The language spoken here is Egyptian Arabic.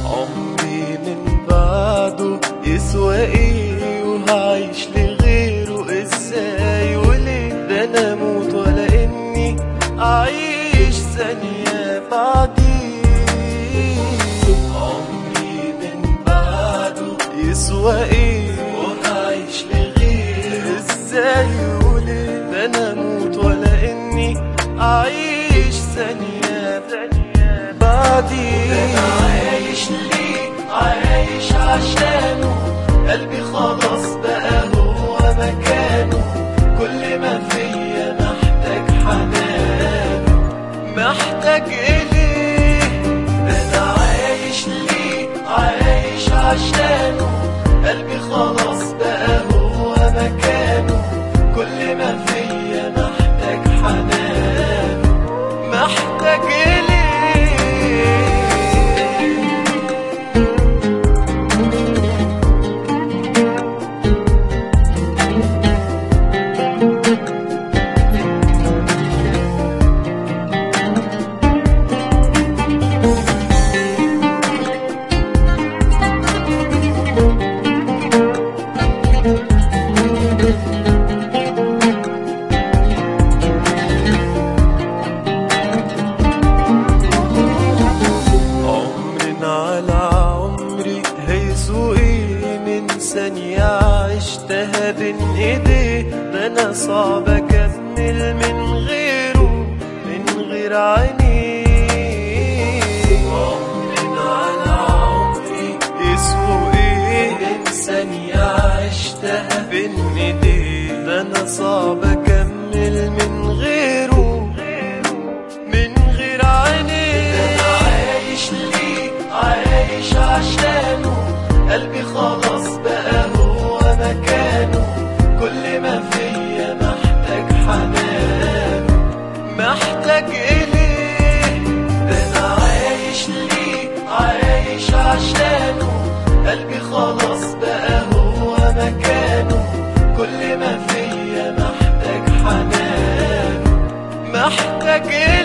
عمري من بعده يسوى ايه وهعيش لغيره ازاي وليه ده انا اموت ولا اني اعيش ثانية بعديه عمري من بعده يسوى ايه وهعيش لغيره ازاي وليه ده انا اموت ولا اني اعيش ثانية ثانية بعديه انا عايش ليه عايش عشانه قلبي خلاص بقى هو مكانه كل ما فيا محتاج حنانه محتاج اليه انا عايش ليه عايش عشانه قلبي خلاص بقى هو مكانه كل ما فيا محتاج حنانه محتاج اليه عمرنا على عمري هيسوقي من ثانية عشتها بين ايديه ده انا صعب اكمل من غيره من غير عينيه عمرنا على عمري يسوقي من ثانية عشتها بين ايديه ده انا صعب اكمل من غيره من غير عينيه انا عايش ليه عايش عشانه قلبي خلاص بقى هو مكانه كل ما فيا محتاج حنانه محتاج اليه انا عايش ليه عايش عشانه قلبي خلاص بقى هو مكانه كل ما فيا محتاج حنانه محتاج اليه